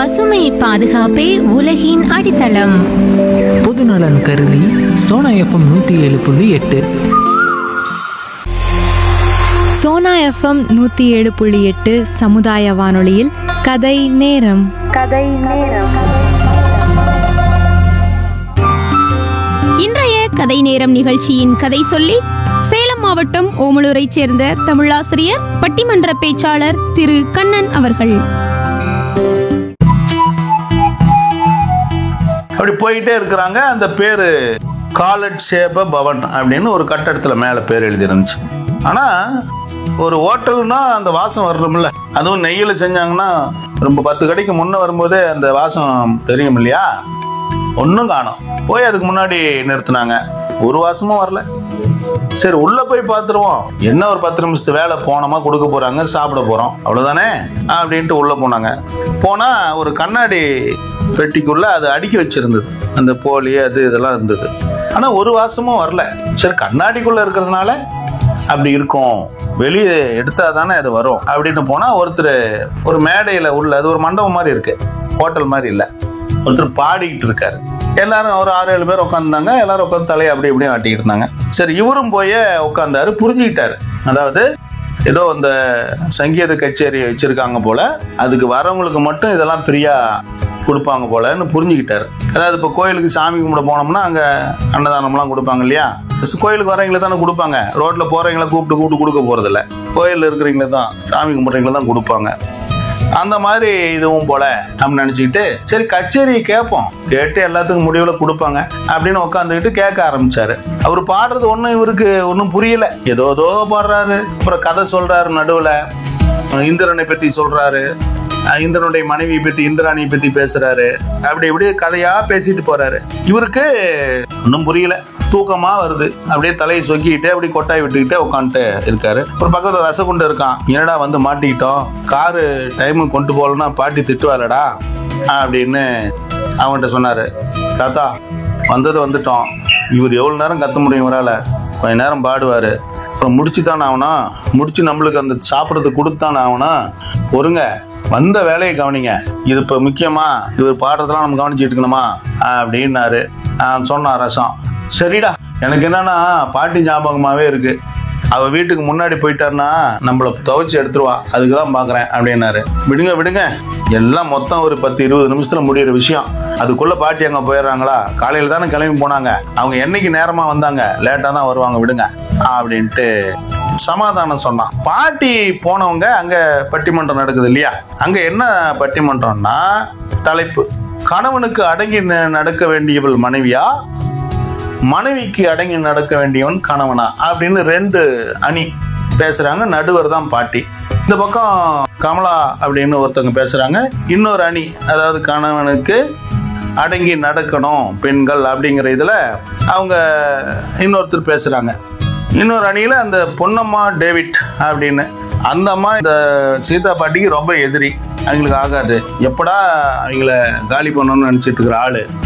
பசுமை பாதுகாப்பே உலகின் அடித்தளம் பொதுநலன் கருதி சோனா எஃப்எம் நூற்றி ஏழு புள்ளி எட்டு சோனா எஃப்எம் நூற்றி ஏழு புள்ளி எட்டு சமுதாய வானொலியில் கதை நேரம் இன்றைய கதை நேரம் நிகழ்ச்சியின் கதை சொல்லி சேலம் மாவட்டம் ஓமலூரைச் சேர்ந்த தமிழாசிரியர் பட்டிமன்ற பேச்சாளர் திரு கண்ணன் அவர்கள் அப்படி போயிட்டே இருக்கிறாங்க அந்த பேர் காலட்சேப பவன் அப்படின்னு ஒரு கட்டடத்தில் மேலே பேர் எழுதிருந்துச்சு ஆனால் ஒரு ஹோட்டல்னா அந்த வாசம் வர்றோம்ல அதுவும் நெய்யில் செஞ்சாங்கன்னா ரொம்ப பத்து கடைக்கு முன்னே வரும்போதே அந்த வாசம் தெரியும் இல்லையா ஒன்றும் காணோம் போய் அதுக்கு முன்னாடி நிறுத்துனாங்க ஒரு வாசமும் வரல சரி உள்ள போய் பார்த்துருவோம் என்ன ஒரு பத்து நிமிஷத்து வேலை போனோமா கொடுக்க போறாங்க சாப்பிட போறோம் அவ்வளவுதானே அப்படின்ட்டு உள்ள போனாங்க போனா ஒரு கண்ணாடி பெட்டிக்குள்ள அது அடுக்கி வச்சிருந்தது அந்த போலி அது இதெல்லாம் இருந்தது ஆனா ஒரு வாசமும் வரல சரி கண்ணாடிக்குள்ள இருக்கிறதுனால அப்படி இருக்கும் வெளியே எடுத்தா தானே அது வரும் அப்படின்னு போனா ஒருத்தர் ஒரு மேடையில உள்ள அது ஒரு மண்டபம் மாதிரி இருக்கு ஹோட்டல் மாதிரி இல்லை ஒருத்தர் பாடிக்கிட்டு இருக்காரு எல்லாரும் ஒரு ஆறு ஏழு பேர் உட்காந்துருந்தாங்க எல்லாரும் உட்காந்து தலையை அப்படி இப்படியும் ஆட்டிக்கிட்டு இருந்தாங்க சரி இவரும் போய் உட்காந்தாரு புரிஞ்சுக்கிட்டாரு அதாவது ஏதோ அந்த சங்கீத கச்சேரி வச்சிருக்காங்க போல அதுக்கு வரவங்களுக்கு மட்டும் இதெல்லாம் ஃப்ரீயா கொடுப்பாங்க போலன்னு புரிஞ்சுக்கிட்டாரு அதாவது இப்போ கோயிலுக்கு சாமி கும்பிட போனோம்னா அங்கே அன்னதானம்லாம் கொடுப்பாங்க இல்லையா கோயிலுக்கு வரவங்களை தானே கொடுப்பாங்க ரோட்டில் போகிறவங்கள கூப்பிட்டு கூப்பிட்டு கொடுக்க போகிறதில்ல கோயிலில் இருக்கிறவங்கள தான் சாமி கும்பிட்றவங்கள தான் கொடுப்பாங்க அந்த மாதிரி இதுவும் போல நம்ம நினச்சிக்கிட்டு சரி கச்சேரி கேட்போம் கேட்டு எல்லாத்துக்கும் முடிவில் கொடுப்பாங்க அப்படின்னு உட்காந்துக்கிட்டு கேட்க ஆரம்பிச்சாரு அவர் பாடுறது ஒன்றும் இவருக்கு ஒன்றும் புரியல ஏதோ ஏதோ பாடுறாரு அப்புறம் கதை சொல்றாரு நடுவில் இந்திரனை பற்றி சொல்றாரு அஹ் இந்திரனுடைய மனைவியை பற்றி இந்திராணியை பற்றி பேசுறாரு அப்படி இப்படி கதையா பேசிட்டு போறாரு இவருக்கு ஒன்றும் புரியல தூக்கமா வருது அப்படியே தலையை சொக்கிட்டு அப்படி கொட்டாய் விட்டுக்கிட்டே உட்காந்துட்டு இருக்காரு ஒரு பக்கத்துல ரசகுண்டு இருக்கான் என்னடா வந்து மாட்டிக்கிட்டோம் காரு டைமுக்கு கொண்டு போகலன்னா பாட்டி திட்டுவாளடா அப்படின்னு அவன்கிட்ட சொன்னாரு தாத்தா வந்தது வந்துட்டோம் இவர் எவ்வளவு நேரம் கத்த முடியும் இவரால கொஞ்ச நேரம் பாடுவாரு அப்புறம் முடிச்சு தானே ஆகணும் முடிச்சு நம்மளுக்கு அந்த சாப்பிட்றதுக்கு கொடுத்தானே ஆகணும் பொறுங்க வந்த வேலையை கவனிங்க இது இப்போ முக்கியமா இவர் பாடுறதெல்லாம் நம்ம கவனிச்சுட்டு இருக்கணுமா அப்படின்னாரு ஆஹ் சொன்னான் ரசம் சரிடா எனக்கு என்னன்னா பாட்டி ஞாபகமாவே இருக்கு அவ வீட்டுக்கு முன்னாடி போயிட்டாருன்னா நம்மள துவைச்சு எடுத்துருவா அதுக்கு தான் பார்க்குறேன் அப்படின்னாரு விடுங்க விடுங்க எல்லாம் மொத்தம் ஒரு பத்து இருபது நிமிஷத்துல முடியிற விஷயம் அதுக்குள்ள பாட்டி அங்க போயிடுறாங்களா காலையில தானே கிளம்பி போனாங்க அவங்க என்னைக்கு நேரமா வந்தாங்க லேட்டா தான் வருவாங்க விடுங்க அப்படின்ட்டு சமாதானம் சொன்னான் பாட்டி போனவங்க அங்க பட்டிமன்றம் நடக்குது இல்லையா அங்க என்ன பட்டிமன்றம்னா தலைப்பு கணவனுக்கு அடங்கி ந- நடக்க வேண்டியவள் மனைவியா மனைவிக்கு அடங்கி நடக்க வேண்டியவன் கணவனா அப்படின்னு ரெண்டு அணி பேசுறாங்க நடுவர் தான் பாட்டி இந்த பக்கம் கமலா அப்படின்னு ஒருத்தவங்க பேசுறாங்க இன்னொரு அணி அதாவது கணவனுக்கு அடங்கி நடக்கணும் பெண்கள் அப்படிங்கிற இதுல அவங்க இன்னொருத்தர் பேசுறாங்க இன்னொரு அணியில அந்த பொன்னம்மா டேவிட் அப்படின்னு அந்த அம்மா இந்த சீதா பாட்டிக்கு ரொம்ப எதிரி அவங்களுக்கு ஆகாது எப்படா அவங்கள காலி பண்ணணும்னு நினைச்சிட்டு இருக்கிற ஆளு